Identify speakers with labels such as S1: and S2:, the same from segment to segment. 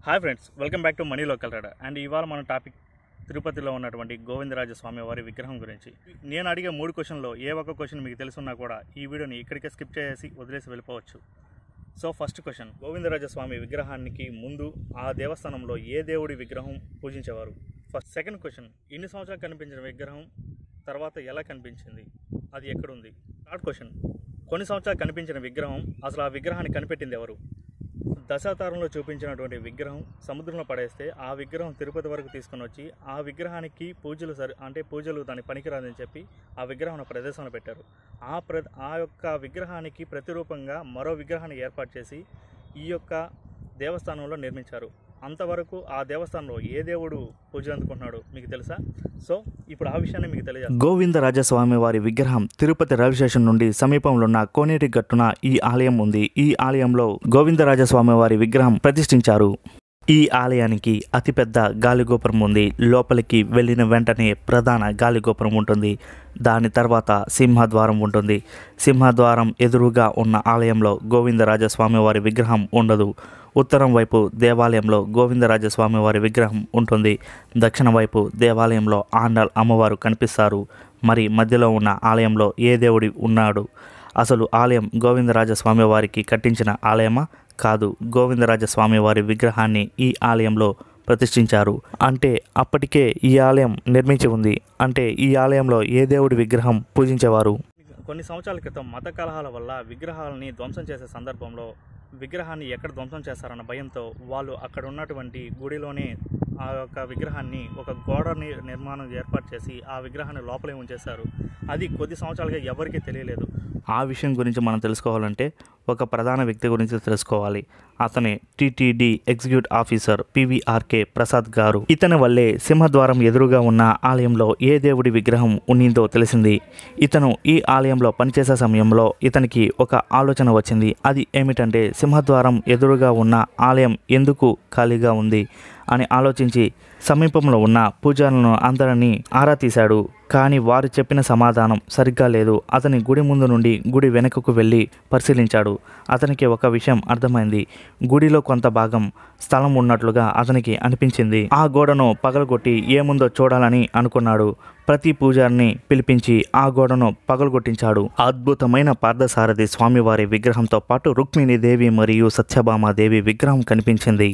S1: hi friends welcome back to money local రాడా and ఇవాళ మన టాపిక్ తిరుపతిలో ఉన్నటువంటి గోవిందరాజ స్వామి వారి విగ్రహం గురించి నేను అడిగే మూడు క్వశ్చన్లో ఏ ఒక్క క్వశ్చన్ మీకు తెలుసున్నా కూడా ఈ వీడియోని ఇక్కడికే స్కిప్ చేసి వదిలేసి వెళ్ళిపోవచ్చు so first question Govindaraja Swamy విగ్రహానికి ముందు ఆ దేవస్థానంలో ఏ దేవుడి విగ్రహం పూజించేవారు ఫస్ట్ సెకండ్ క్వశ్చన్ ఇన్ని సంవత్సరాలు కనిపించిన విగ్రహం తర్వాత ఎలా కనిపించింది అది ఎక్కడుంది థర్డ్ క్వశ్చన్ కొన్ని సంవత్సరాలు కనిపించిన విగ్రహం అసలు ఆ విగ్రహాన్ని కనిపెట్టింది ఎవరు దశావతారంలో చూపించినటువంటి విగ్రహం సముద్రంలో పడేస్తే ఆ విగ్రహం తిరుపతి వరకు తీసుకొని వచ్చి ఆ విగ్రహానికి పూజలు సరి అంటే పూజలు దాని పనికిరాదని చెప్పి ఆ విగ్రహం ఒక ప్రదేశంలో పెట్టారు ఆ ప్ర ఆ యొక్క విగ్రహానికి ప్రతిరూపంగా మరో విగ్రహాన్ని ఏర్పాటు చేసి ఈ యొక్క దేవస్థానంలో నిర్మించారు అంతవరకు ఆ దేవస్థానంలో ఏ దేవుడు పూజలు అందుకుంటున్నాడు మీకు తెలుసా సో ఇప్పుడు ఆ విషయాన్ని మీకు తెలియజేస్తాను
S2: గోవిందరాజస్వామి వారి విగ్రహం తిరుపతి రైల్వే స్టేషన్ నుండి సమీపంలో ఉన్న కోనేటి గట్టున ఈ ఆలయం ఉంది ఈ ఆలయంలో గోవిందరాజస్వామి వారి విగ్రహం ప్రతిష్ఠించారు ఈ ఆలయానికి అతిపెద్ద గాలిగోపురం ఉంది లోపలికి వెళ్ళిన వెంటనే ప్రధాన గాలిగోపురం ఉంటుంది దాని తర్వాత సింహద్వారం ఉంటుంది సింహద్వారం ఎదురుగా ఉన్న ఆలయంలో గోవిందరాజస్వామి వారి విగ్రహం ఉండదు ఉత్తరం వైపు దేవాలయంలో గోవిందరాజస్వామి వారి విగ్రహం ఉంటుంది దక్షిణ వైపు దేవాలయంలో ఆండాల్ అమ్మవారు కనిపిస్తారు మరి మధ్యలో ఉన్న ఆలయంలో ఏ దేవుడి ఉన్నాడు అసలు ఆలయం గోవిందరాజస్వామి వారికి కట్టించిన ఆలయమా కాదు గోవిందరాజస్వామి వారి విగ్రహాన్ని ఈ ఆలయంలో ప్రతిష్ఠించారు అంటే అప్పటికే ఈ ఆలయం నిర్మించి ఉంది అంటే ఈ ఆలయంలో ఏ దేవుడి విగ్రహం పూజించేవారు
S1: కొన్ని సంవత్సరాల క్రితం మత కలహాల వల్ల విగ్రహాలని ధ్వంసం చేసే సందర్భంలో విగ్రహాన్ని ఎక్కడ ధ్వంసం చేస్తారన్న భయంతో వాళ్ళు అక్కడ ఉన్నటువంటి గుడిలోనే ఆ యొక్క విగ్రహాన్ని ఒక గోడ ని- నిర్మాణం ఏర్పాటు చేసి ఆ విగ్రహాన్ని లోపలే ఉంచేశారు అది కొద్ది సంవత్సరాలుగా ఎవరికీ తెలియలేదు
S2: ఆ విషయం గురించి మనం తెలుసుకోవాలంటే ఒక ప్రధాన వ్యక్తి గురించి తెలుసుకోవాలి అతనే TTD executive officer PVRK Prasad గారు ఇతని వల్లే సింహద్వారం ఎదురుగా ఉన్న ఆలయంలో ఏ దేవుడి విగ్రహం ఉన్నిందో తెలిసింది ఇతను ఈ ఆలయంలో పనిచేసే సమయంలో ఇతనికి ఒక ఆలోచన వచ్చింది అది ఏమిటంటే సింహద్వారం ఎదురుగా ఉన్న ఆలయం ఎందుకు ఖాళీగా ఉంది అని ఆలోచించి సమీపంలో ఉన్న పూజారులను అందరినీ ఆరా తీశాడు కానీ వారు చెప్పిన సమాధానం సరిగ్గా లేదు అతని గుడి ముందు నుండి గుడి వెనుకకు వెళ్ళి పరిశీలించాడు అతనికి ఒక విషయం అర్థమైంది గుడిలో కొంత భాగం స్థలం ఉన్నట్లుగా అతనికి అనిపించింది ఆ గోడను పగలగొట్టి ఏముందో చూడాలని అనుకున్నాడు ప్రతి పూజారిని పిలిపించి ఆ గోడను పగలగొట్టించాడు అద్భుతమైన పార్థసారథి స్వామివారి విగ్రహంతో పాటు రుక్మిణీదేవి మరియు సత్యభామాదేవి విగ్రహం కనిపించింది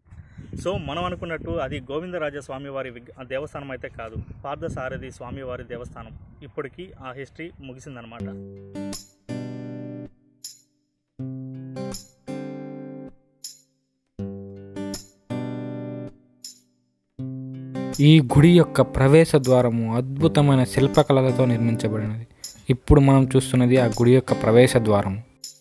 S1: సో మనం అనుకున్నట్టు అది గోవిందరాజ స్వామివారి విగ్ ఆ దేవస్థానం అయితే కాదు పార్థసారథి స్వామివారి దేవస్థానం ఇప్పటికీ ఆ హిస్టరీ ముగిసిందనమాట
S3: ఈ గుడి యొక్క ప్రవేశ ద్వారము అద్భుతమైన శిల్పకళలతో నిర్మించబడినది ఇప్పుడు మనం చూస్తున్నది ఆ గుడి యొక్క ప్రవేశ ద్వారము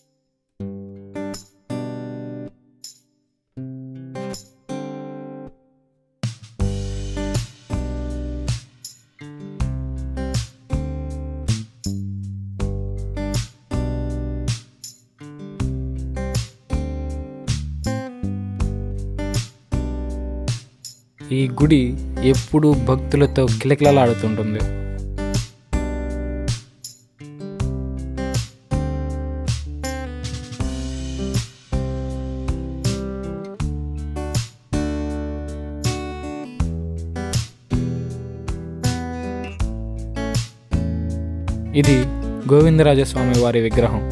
S3: ఈ గుడి ఎప్పుడూ భక్తులతో కిలకిలలాడుతుంటుంది ఇది గోవిందరాజస్వామి వారి విగ్రహం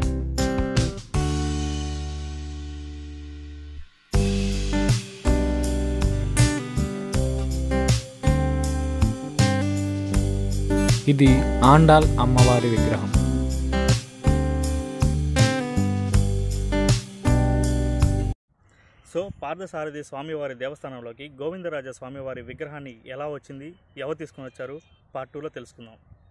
S3: ఇది ఆండాల్ అమ్మవారి విగ్రహం
S1: సో పార్థసారథి స్వామివారి దేవస్థానంలోకి గోవిందరాజ స్వామివారి విగ్రహాన్ని ఎలా వచ్చింది ఎవరు తీసుకుని వచ్చారు పార్ట్ టూలో తెలుసుకుందాం